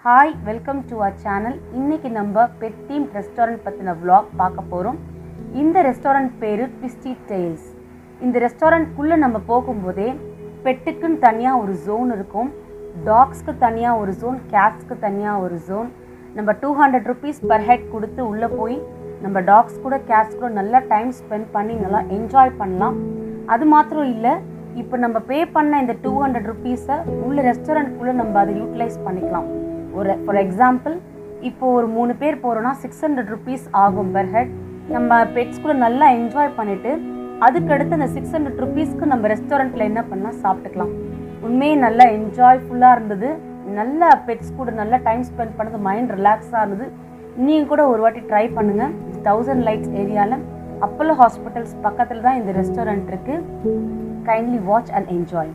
hi welcome to our channel இன்னைக்கு நம்ம pet team restaurant பற்றின vlog பார்க்க போகிறோம் இந்த ரெஸ்டாரண்ட் பேர் ட்விஸ்டி டெய்ல்ஸ் இந்த ரெஸ்டாரண்ட்குள்ளே நம்ம போகும்போதே பெட்டுக்குன்னு தனியாக ஒரு ஜோன் இருக்கும் டாக்ஸ்க்கு தனியாக ஒரு ஜோன் கேட்ஸ்க்கு தனியாக ஒரு ஜோன் நம்ம two hundred rupees per head கொடுத்து உள்ளே போய் நம்ம டாக்ஸ் கூட கேட்ஸ் கூட நல்லா டைம் ஸ்பெண்ட் பண்ணி நல்லா என்ஜாய் பண்ணலாம் அது மாத்திரம் இல்லை இப்போ நம்ம பே பண்ண இந்த டூ ஹண்ட்ரட் ருபீஸை உள்ள ரெஸ்டாரண்ட்குள்ளே நம்ம அதை யூட்டிலைஸ் பண்ணிக்கலாம் ஒரு ஃபார் எக்ஸாம்பிள் இப்போ ஒரு மூணு பேர் போகிறோன்னா சிக்ஸ் ஹண்ட்ரட் ருபீஸ் ஆகும் பெர் ஹெட் நம்ம பெட்ஸ் கூட நல்லா என்ஜாய் பண்ணிவிட்டு அதுக்கடுத்து அந்த சிக்ஸ் ஹண்ட்ரட் ருபீஸ்க்கு நம்ம ரெஸ்டாரண்ட்டில் என்ன பண்ணால் சாப்பிட்டுக்கலாம் உண்மையே நல்லா என்ஜாய்ஃபுல்லாக இருந்தது நல்ல பெட்ஸ் கூட நல்லா டைம் ஸ்பெண்ட் பண்ணது மைண்ட் ரிலாக்ஸாக இருந்தது நீங்கள் கூட ஒரு வாட்டி ட்ரை பண்ணுங்கள் தௌசண்ட் லைட்ஸ் ஏரியாவில் அப்போலோ ஹாஸ்பிட்டல்ஸ் பக்கத்தில் தான் இந்த ரெஸ்டாரண்ட் இருக்குது kindly watch and enjoy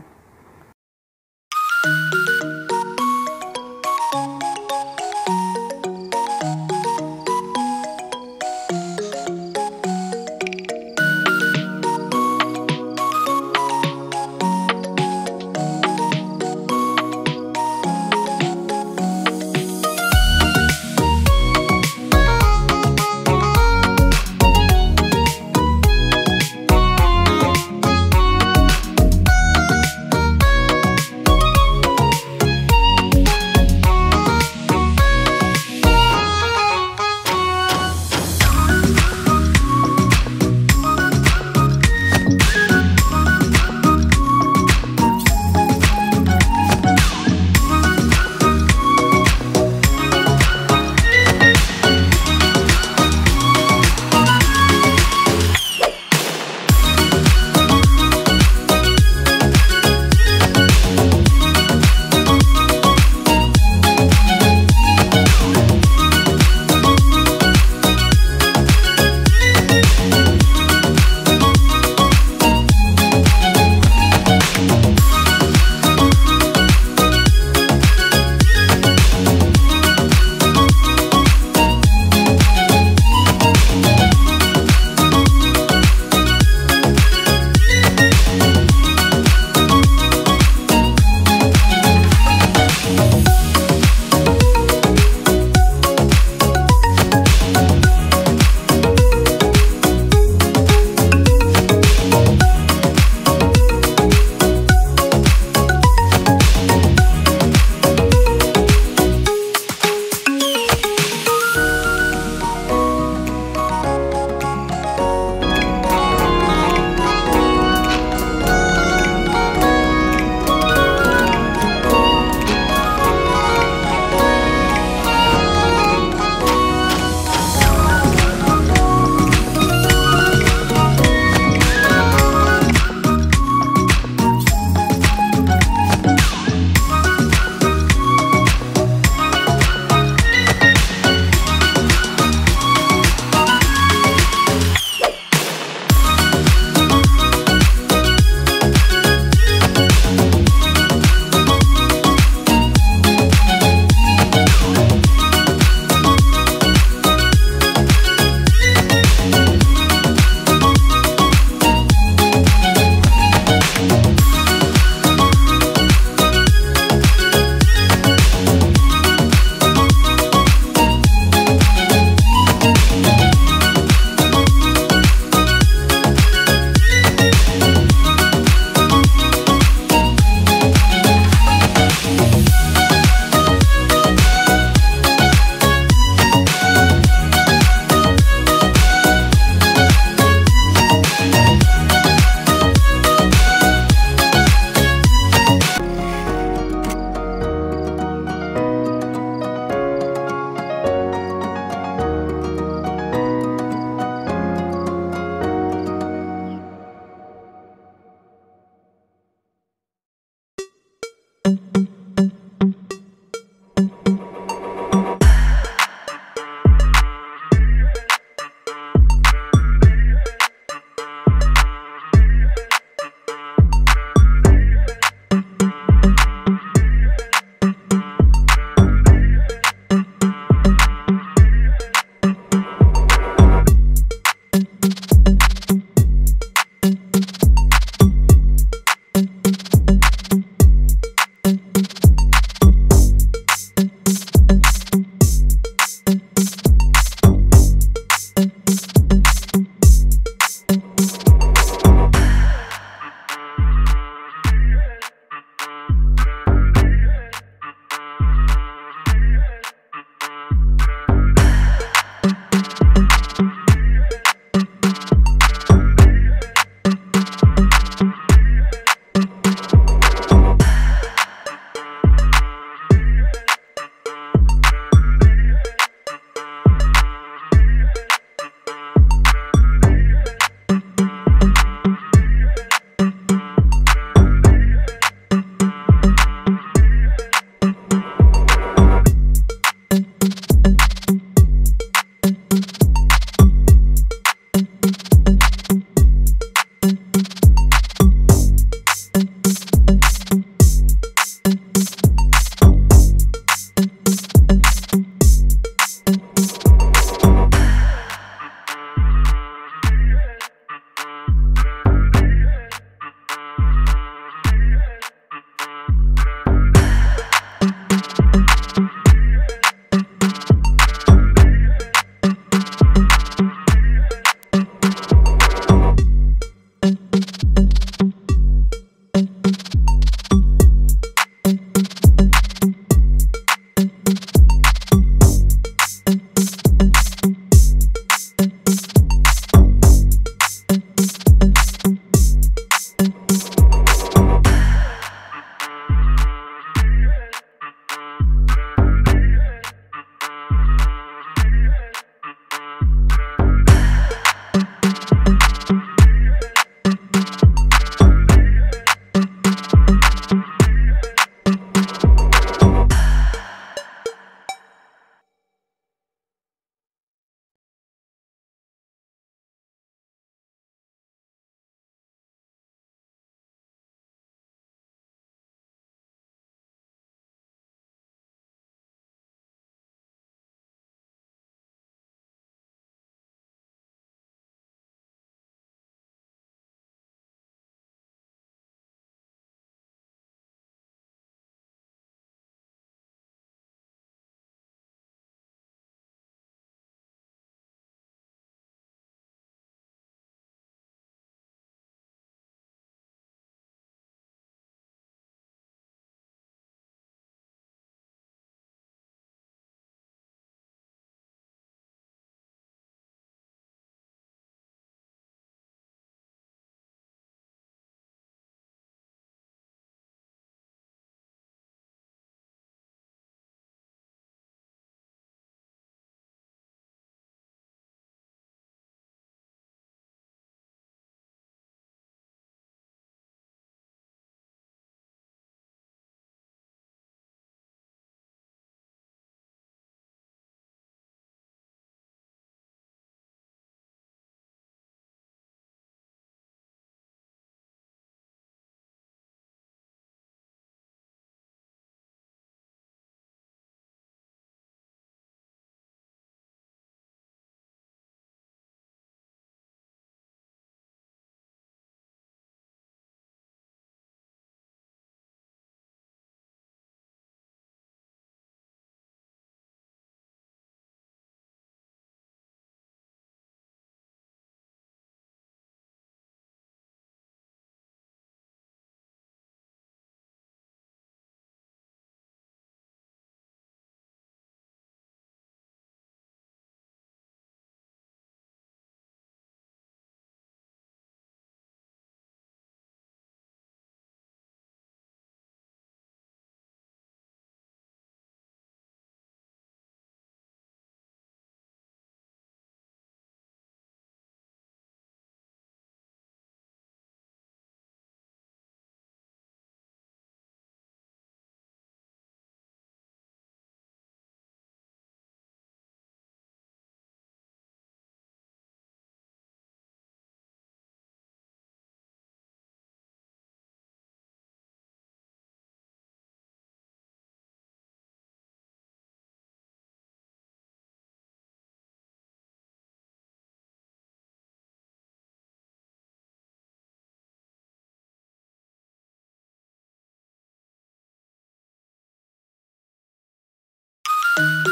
thank you